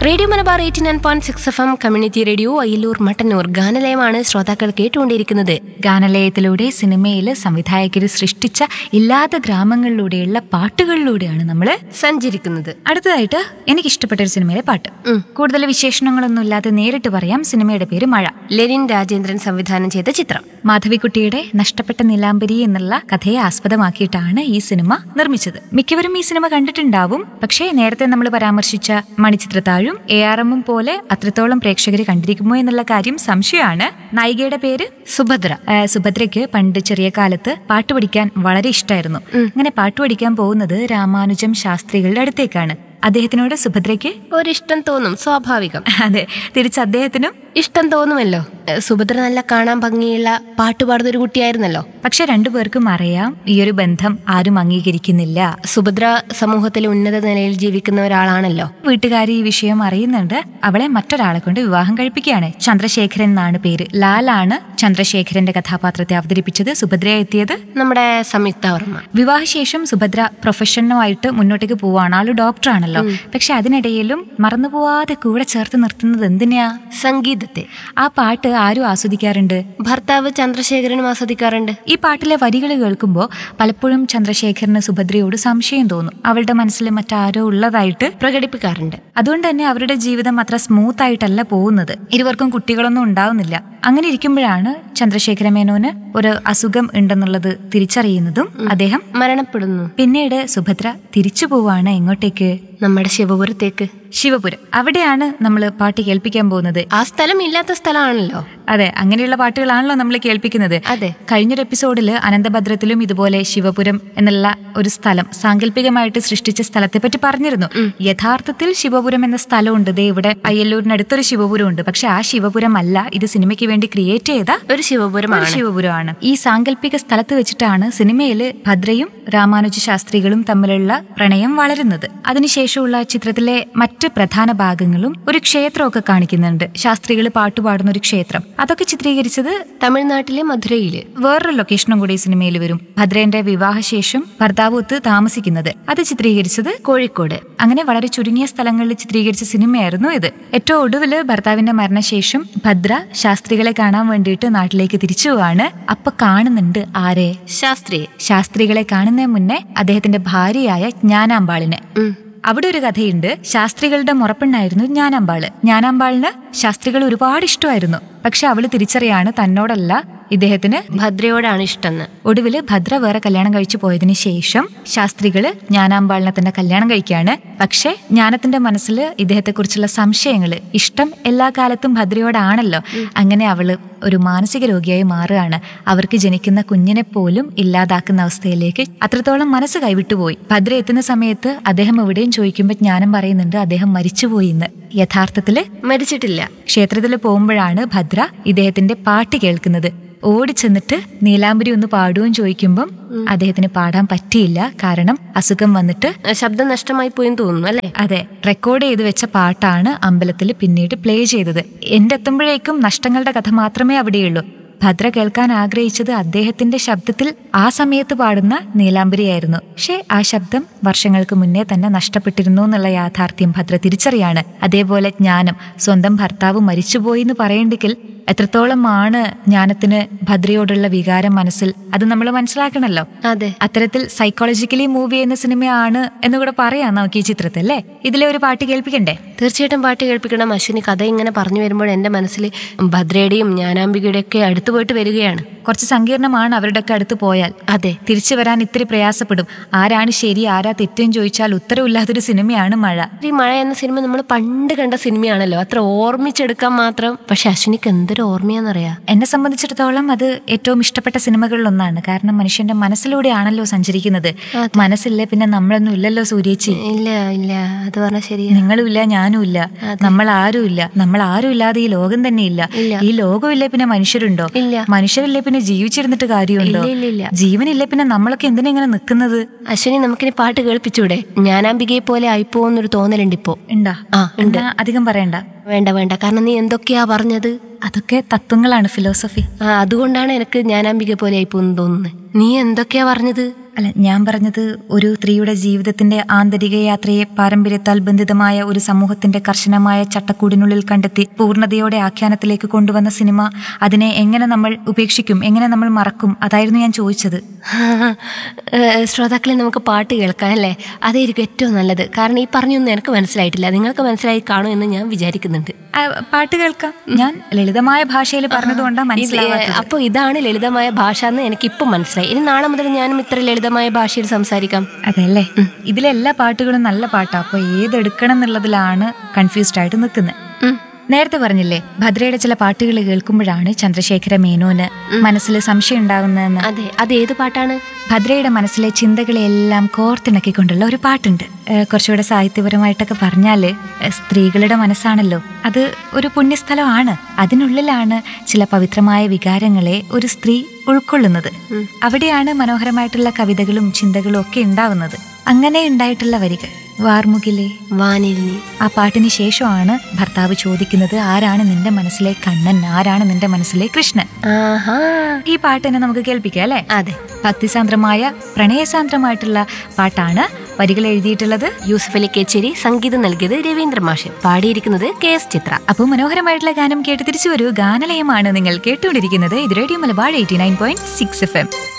Radio Malabar eighty nine point six F M community radio Ayyallur Mattannur ഗാനലയമാണ് ശ്രോതാക്കൾ കേട്ടുകൊണ്ടിരിക്കുന്നത് ഗാനലയത്തിലൂടെ സിനിമയിൽ സംവിധായകർ സൃഷ്ടിച്ച ഇല്ലാത്ത ഗ്രാമങ്ങളിലൂടെയുള്ള പാട്ടുകളിലൂടെയാണ് നമ്മൾ സഞ്ചരിക്കുന്നത് അടുത്തതായിട്ട് എനിക്ക് ഇഷ്ടപ്പെട്ട ഒരു സിനിമയിലെ പാട്ട് ഉം. കൂടുതൽ വിശേഷണങ്ങളൊന്നും ഇല്ലാതെ നേരിട്ട് പറയാം സിനിമയുടെ പേര് മഴ ലെനിൻ രാജേന്ദ്രൻ സംവിധാനം ചെയ്ത ചിത്രം മാധവിക്കുട്ടിയുടെ നഷ്ടപ്പെട്ട നിലാംബരി എന്നുള്ള കഥയെ ആസ്പദമാക്കിയിട്ടാണ് ഈ സിനിമ നിർമ്മിച്ചത് മിക്കവരും ഈ സിനിമ കണ്ടിട്ടുണ്ടാവും പക്ഷേ നേരത്തെ നമ്മൾ പരാമർശിച്ച മണിച്ചിത്രത്താഴും എ ആർ എമ്മും പോലെ അത്രത്തോളം പ്രേക്ഷകർ കണ്ടിരിക്കുമോ എന്നുള്ള കാര്യം സംശയമാണ് നായികയുടെ പേര് സുഭദ്ര ആ, സുഭദ്രയ്ക്ക് പണ്ട് ചെറിയ കാലത്ത് പാട്ട് പഠിക്കാൻ വളരെ ഇഷ്ടമായിരുന്നു അങ്ങനെ പാട്ട് പഠിക്കാൻ പോകുന്നത് രാമാനുജം ശാസ്ത്രികളുടെ അടുത്തേക്കാണ് അദ്ദേഹത്തിനോട് സുഭദ്രയ്ക്ക് ഒരിഷ്ടം തോന്നും സ്വാഭാവികം അതെ തിരിച്ച് അദ്ദേഹത്തിനും ഇഷ്ടം തോന്നുമല്ലോ ഏഹ് സുഭദ്ര നല്ല കാണാൻ ഭംഗിയുള്ള പാട്ടുപാടുന്ന ഒരു കുട്ടിയായിരുന്നല്ലോ പക്ഷെ രണ്ടുപേർക്കും അറിയാം ഈ ഒരു ബന്ധം ആരും അംഗീകരിക്കുന്നില്ല സുഭദ്ര സമൂഹത്തിൽ ഉന്നത നിലയിൽ ജീവിക്കുന്ന ഒരാളാണല്ലോ വീട്ടുകാർ ഈ വിഷയം അറിയുന്നുണ്ട് അവളെ മറ്റൊരാളെ കൊണ്ട് വിവാഹം കഴിപ്പിക്കുകയാണ് ചന്ദ്രശേഖരൻ എന്നാണ് പേര് ലാലാണ് ചന്ദ്രശേഖരന്റെ കഥാപാത്രത്തെ അവതരിപ്പിച്ചത് സുഭദ്രയെ എത്തിയത് നമ്മുടെ സംയുക്ത വർമ്മ വിവാഹശേഷം സുഭദ്ര പ്രൊഫഷനുമായിട്ട് മുന്നോട്ടേക്ക് പോവാണ് ആള് ഡോക്ടറാണല്ലോ പക്ഷെ അതിനിടയിലും മറന്നുപോവാതെ കൂടെ ചേർത്ത് നിർത്തുന്നത് എന്തിനാ സംഗീതത്തെ ആ പാട്ട് ആരും ആസ്വദിക്കാറുണ്ട് ഭർത്താവ് ചന്ദ്രശേഖരനും ആസ്വദിക്കാറുണ്ട് ഈ പാട്ടിലെ വരികൾ കേൾക്കുമ്പോൾ പലപ്പോഴും ചന്ദ്രശേഖരന് സുഭദ്രയോട് സംശയം തോന്നും അവളുടെ മനസ്സിൽ മറ്റാരോ ഉള്ളതായിട്ട് പ്രകടിപ്പിക്കാറുണ്ട് അതുകൊണ്ട് തന്നെ അവരുടെ ജീവിതം അത്ര സ്മൂത്ത് ആയിട്ടല്ല പോകുന്നത് ഇരുവർക്കും കുട്ടികളൊന്നും ഉണ്ടാവുന്നില്ല അങ്ങനെ ഇരിക്കുമ്പോഴാണ് ചന്ദ്രശേഖര മേനോന് ഒരു അസുഖം ഉണ്ടെന്നുള്ളത് തിരിച്ചറിയുന്നതും അദ്ദേഹം മരണപ്പെടുന്നു പിന്നീട് സുഭദ്ര തിരിച്ചു പോവാണ് എങ്ങോട്ടേക്ക് നമ്മുടെ ശിവപുരത്തേക്ക് ശിവപുരം അവിടെയാണ് നമ്മൾ പാട്ട് കേൾപ്പിക്കാൻ പോകുന്നത് ആ സ്ഥലം ഇല്ലാത്ത സ്ഥലമാണല്ലോ അതെ അങ്ങനെയുള്ള പാട്ടുകളാണല്ലോ നമ്മൾ കേൾപ്പിക്കുന്നത് അതെ കഴിഞ്ഞൊരു എപ്പിസോഡിൽ അനന്തഭദ്രത്തിലും ഇതുപോലെ ശിവപുരം എന്നുള്ള ഒരു സ്ഥലം സാങ്കല്പികമായിട്ട് സൃഷ്ടിച്ച സ്ഥലത്തെ പറ്റി പറഞ്ഞിരുന്നു യഥാർത്ഥത്തിൽ ശിവപുരം എന്ന സ്ഥലമുണ്ട് ദേ ഇവിടെ അയ്യല്ലൂരിനടുത്തൊരു ശിവപുരം ഉണ്ട് പക്ഷെ ആ ശിവപുരം അല്ല ഇത് സിനിമയ്ക്ക് വേണ്ടി ക്രിയേറ്റ് ചെയ്ത ഒരു ശിവപുരമാണ് ഒരു ശിവപുരമാണ് ഈ സാങ്കല്പിക സ്ഥലത്ത് വെച്ചിട്ടാണ് സിനിമയില് ഭദ്രയും രാമാനുജ ശാസ്ത്രികളും തമ്മിലുള്ള പ്രണയം വളരുന്നത് അതിനുശേഷമുള്ള ചിത്രത്തിലെ മറ്റ് പ്രധാന ഭാഗങ്ങളും ഒരു ക്ഷേത്രമൊക്കെ കാണിക്കുന്നുണ്ട് ശാസ്ത്രികൾ പാട്ടുപാടുന്ന ഒരു ക്ഷേത്രം അതൊക്കെ ചിത്രീകരിച്ചത് തമിഴ്നാട്ടിലെ മധുരയില് വേറൊരു ലൊക്കേഷനും കൂടി ഈ സിനിമയിൽ വരും ഭദ്രന്റെ വിവാഹശേഷം ഭർത്താവ് ഒത്ത് താമസിക്കുന്നത് അത് ചിത്രീകരിച്ചത് കോഴിക്കോട് അങ്ങനെ വളരെ ചുരുങ്ങിയ സ്ഥലങ്ങളിൽ ചിത്രീകരിച്ച സിനിമയായിരുന്നു ഇത് ഏറ്റവും ഒടുവില് ഭർത്താവിന്റെ മരണശേഷം ഭദ്ര ശാസ്ത്രികളെ കാണാൻ വേണ്ടിയിട്ട് നാട്ടിലേക്ക് തിരിച്ചു പോവാണ് അപ്പൊ കാണുന്നുണ്ട് ആരെ ശാസ്ത്രീയ ശാസ്ത്രികളെ കാണുന്നതിന് മുന്നേ അദ്ദേഹത്തിന്റെ ഭാര്യയായ ജ്ഞാനാമ്പാളിനെ ഉം. അവിടെ ഒരു കഥയുണ്ട് ശാസ്ത്രികളുടെ മുറപ്പെണ്ണായിരുന്നു ജ്ഞാനാമ്പാള് ജ്ഞാനാമ്പാളിന് ശാസ്ത്രികൾ ഒരുപാട് ഇഷ്ടമായിരുന്നു പക്ഷെ അവള് തിരിച്ചറിയാണ് തന്നോടല്ല ഇദ്ദേഹത്തിന് ഭദ്രയോടാണ് ഇഷ്ടം ഒടുവില് ഭദ്ര വേറെ കല്യാണം കഴിച്ചു പോയതിനു ശേഷം ശാസ്ത്രികള് ജ്ഞാനാമ്പാളിനെ തന്നെ കല്യാണം കഴിക്കുകയാണ് പക്ഷെ ജ്ഞാനത്തിന്റെ മനസ്സിൽ ഇദ്ദേഹത്തെക്കുറിച്ചുള്ള സംശയങ്ങള് ഇഷ്ടം എല്ലാ കാലത്തും ഭദ്രയോടാണല്ലോ അങ്ങനെ അവള് ഒരു മാനസിക രോഗിയായി മാറുകയാണ് അവർക്ക് ജനിക്കുന്ന കുഞ്ഞിനെ പോലും ഇല്ലാതാക്കുന്ന അവസ്ഥയിലേക്ക് അത്രത്തോളം മനസ്സ് കൈവിട്ടുപോയി ഭദ്ര എത്തുന്ന സമയത്ത് അദ്ദേഹം എവിടെയും ചോദിക്കുമ്പോൾ ജ്ഞാനം പറയുന്നുണ്ട് അദ്ദേഹം മരിച്ചുപോയി എന്ന് യഥാർത്ഥത്തില് മരിച്ചിട്ടില്ല ക്ഷേത്രത്തിൽ പോകുമ്പോഴാണ് ഭദ്ര ഇദ്ദേഹത്തിന്റെ പാട്ട് കേൾക്കുന്നത് ഓടിച്ചെന്നിട്ട് നീലാംബരി ഒന്ന് പാടുകയും ചോദിക്കുമ്പം അദ്ദേഹത്തിന് പാടാൻ പറ്റിയില്ല കാരണം അസുഖം വന്നിട്ട് ആ, ശബ്ദം നഷ്ടമായി പോയെന്ന് തോന്നുന്നു അല്ലേ അതെ റെക്കോർഡ് ചെയ്ത് വെച്ച പാട്ടാണ് അമ്പലത്തിൽ പിന്നീട് പ്ലേ ചെയ്തത് എന്റെ എത്തുമ്പോഴേക്കും നഷ്ടങ്ങളുടെ കഥ മാത്രമേ അവിടെയുള്ളൂ ഭദ്ര കേൾക്കാൻ ആഗ്രഹിച്ചത് അദ്ദേഹത്തിന്റെ ശബ്ദത്തിൽ ആ സമയത്ത് പാടുന്ന നീലാംബരിയായിരുന്നു പക്ഷേ ആ ശബ്ദം വർഷങ്ങൾക്ക് മുന്നേ തന്നെ നഷ്ടപ്പെട്ടിരുന്നു എന്നുള്ള യാഥാർത്ഥ്യം ഭദ്ര തിരിച്ചറിയാണ് അതേപോലെ ജ്ഞാനം സ്വന്തം ഭർത്താവ് മരിച്ചുപോയി എന്ന് പറയണ്ടെങ്കിൽ എത്രത്തോളമാണ് ജ്ഞാനത്തിന് ഭദ്രയോടുള്ള വികാരം മനസ്സിൽ അത് നമ്മൾ മനസ്സിലാക്കണമല്ലോ അതെ അത്തരത്തിൽ സൈക്കോളജിക്കലി മൂവ് ചെയ്യുന്ന സിനിമയാണ് എന്നുകൂടെ പറയാം നമുക്ക് ഈ ചിത്രത്തിൽ അല്ലേ ഇതിലെ ഒരു പാട്ട് കേൾപ്പിക്കണ്ടേ തീർച്ചയായിട്ടും പാട്ട് കേൾപ്പിക്കണം അശ്വിനി കഥ ഇങ്ങനെ പറഞ്ഞു വരുമ്പോൾ എൻ്റെ മനസ്സിൽ ഭദ്രയുടെയും ജ്ഞാനാംബികയുടെ ഒക്കെ അടുത്ത് പോയിട്ട് വരികയാണ് കുറച്ച് സങ്കീർണമാണ് അവരുടെയൊക്കെ അടുത്ത് പോയാൽ അതെ തിരിച്ചു വരാൻ ഇത്തിരി പ്രയാസപ്പെടും ആരാണ് ശരി ആരാ തെറ്റെന്ന് ചോദിച്ചാൽ ഉത്തരവില്ലാത്തൊരു സിനിമയാണ് മഴ ഈ മഴ എന്ന സിനിമ നമ്മൾ പണ്ട് കണ്ട സിനിമയാണല്ലോ അത്ര ഓർമ്മിച്ചെടുക്കാൻ മാത്രം പക്ഷെ അശ്വിനിക്ക് എന്തൊരു ഓർമ്മയാന്നറിയാ എന്നെ സംബന്ധിച്ചിടത്തോളം അത് ഏറ്റവും ഇഷ്ടപ്പെട്ട സിനിമകളിലൊന്നാണ് കാരണം മനുഷ്യന്റെ മനസ്സിലൂടെയാണല്ലോ സഞ്ചരിക്കുന്നത് മനസ്സില്ലേ പിന്നെ നമ്മളൊന്നും ഇല്ലല്ലോ സൂര്യേച്ചി ഇല്ല ഇല്ല അത് പറഞ്ഞാൽ ശരിയാ നിങ്ങളും ഇല്ല ഞാനും ഇല്ല നമ്മൾ ആരും ഇല്ല നമ്മൾ ആരും ഇല്ലാതെ ഈ ലോകം തന്നെ ഇല്ല ഈ ലോകമില്ലേ പിന്നെ മനുഷ്യരുണ്ടോ ഇല്ല. മനുഷ്യരില്ലേ പിന്നെ ജീവിച്ചിരുന്നിട്ട് കാര്യമുണ്ടോ ഇല്ല, ഇല്ല, ഇല്ല. ജീവനില്ലേ പിന്നെ നമ്മളൊക്കെ എന്തിനാ ഇങ്ങനെ നിൽക്കുന്നത് അശ്വിനി നമുക്കിനി പാട്ട് കേൾപ്പിച്ചൂടെ ജ്ഞാനാംബികയെ പോലെ ആയിപ്പോന്നൊരു തോന്നലുണ്ട് ഇപ്പോ ഉണ്ടാ ആ, എന്നാ അധികം പറയണ്ട വേണ്ട വേണ്ട കാരണം നീ എന്തൊക്കെയാ പറഞ്ഞത് അതൊക്കെ തത്വങ്ങളാണ് ഫിലോസഫി ആ അതുകൊണ്ടാണ് എനിക്ക് ജ്ഞാനാംബിക പോലെ ആയിപ്പോന്ന് തോന്നുന്നത് നീ എന്തൊക്കെയാ പറഞ്ഞത് അല്ല ഞാൻ പറഞ്ഞത് ഒരു സ്ത്രീയുടെ ജീവിതത്തിന്റെ ആന്തരിക യാത്രയെ പാരമ്പര്യത്താൽ ബന്ധിതമായ ഒരു സമൂഹത്തിന്റെ കർശനമായ ചട്ടക്കൂടിനുള്ളിൽ കണ്ടെത്തി പൂർണ്ണതയോടെ ആഖ്യാനത്തിലേക്ക് കൊണ്ടുവന്ന സിനിമ അതിനെ എങ്ങനെ നമ്മൾ ഉപേക്ഷിക്കും എങ്ങനെ നമ്മൾ മറക്കും അതായിരുന്നു ഞാൻ ചോദിച്ചത് ഏഹ് ശ്രോതാക്കളെ നമുക്ക് പാട്ട് കേൾക്കാം അല്ലേ അതായിരിക്കും ഏറ്റവും നല്ലത് കാരണം ഈ പറഞ്ഞൊന്നും എനിക്ക് മനസ്സിലായിട്ടില്ല നിങ്ങൾക്ക് മനസ്സിലായി കാണും എന്ന് ഞാൻ വിചാരിക്കുന്നുണ്ട് ആ, പാട്ട് കേൾക്കാം ഞാൻ ലളിതമായ ഭാഷയിൽ പറഞ്ഞതുകൊണ്ടാണ് മനസ്സിലാവാത്തത് അപ്പോൾ ഇതാണ് ലളിതമായ ഭാഷ എന്ന് എനിക്കിപ്പം മനസ്സിലായി ഇനി നാളെ മുതൽ ഞാനും ഇത്ര ലളിതമായ ഭാഷയിൽ സംസാരിക്കാം അതെല്ലേ ഇതിലെ എല്ലാ പാട്ടുകളും നല്ല പാട്ടാ അപ്പൊ ഏതെടുക്കണം എന്നുള്ളതിലാണ് കൺഫ്യൂസ്ഡ് ആയിട്ട് നിൽക്കുന്നത് ഉം. നേരത്തെ പറഞ്ഞില്ലേ ഭദ്രയുടെ ചില പാട്ടുകൾ കേൾക്കുമ്പോഴാണ് ചന്ദ്രശേഖര മേനോന് മനസ്സിൽ സംശയം ഉണ്ടാകുന്നതെന്ന് അതെ അത് ഏത് പാട്ടാണ് ഭദ്രയുടെ മനസ്സിലെ ചിന്തകളെല്ലാം കോർത്തിണക്കിക്കൊണ്ടുള്ള ഒരു പാട്ടുണ്ട് ഏഹ് കുറച്ചുകൂടെ സാഹിത്യപരമായിട്ടൊക്കെ പറഞ്ഞാല് ഏഹ് സ്ത്രീകളുടെ മനസ്സാണല്ലോ അത് ഒരു പുണ്യസ്ഥലമാണ് അതിനുള്ളിലാണ് ചില പവിത്രമായ വികാരങ്ങളെ ഒരു സ്ത്രീ ഉൾക്കൊള്ളുന്നത് അവിടെയാണ് മനോഹരമായിട്ടുള്ള കവിതകളും ചിന്തകളും ഒക്കെ ഉണ്ടാവുന്നത് അങ്ങനെ ഉണ്ടായിട്ടുള്ള വരികൾ വാർമുകിലെ വാനിൽ നീ ആ പാട്ടിന് ശേഷമാണ് ഭർത്താവ് ചോദിക്കുന്നത് ആരാണ് നിന്റെ മനസ്സിലെ കണ്ണൻ ആരാണ് നിന്റെ മനസ്സിലെ കൃഷ്ണൻ ആഹാ ഈ പാട്ട് തന്നെ നമുക്ക് കേൾപ്പിക്കാം അല്ലേ അതെ ഭക്തിസാന്ദ്രമായ പ്രണയസാന്ദ്രമായിട്ടുള്ള പാട്ടാണ് വരികൾ എഴുതിയിട്ടുള്ളത് യൂസഫ് അലി കേച്ചേരി സംഗീതം നൽകിയത് രവീന്ദ്ര മാഷ് പാടിയിരിക്കുന്നത് കെ എസ് ചിത്ര അപ്പോൾ മനോഹരമായിട്ടുള്ള ഗാനം കേട്ട് തിരിച്ചു വരൂ ഗാനലയമാണ് നിങ്ങൾ കേട്ടുകൊണ്ടിരിക്കുന്നത് ഇത് radio Malabar eighty nine point six F M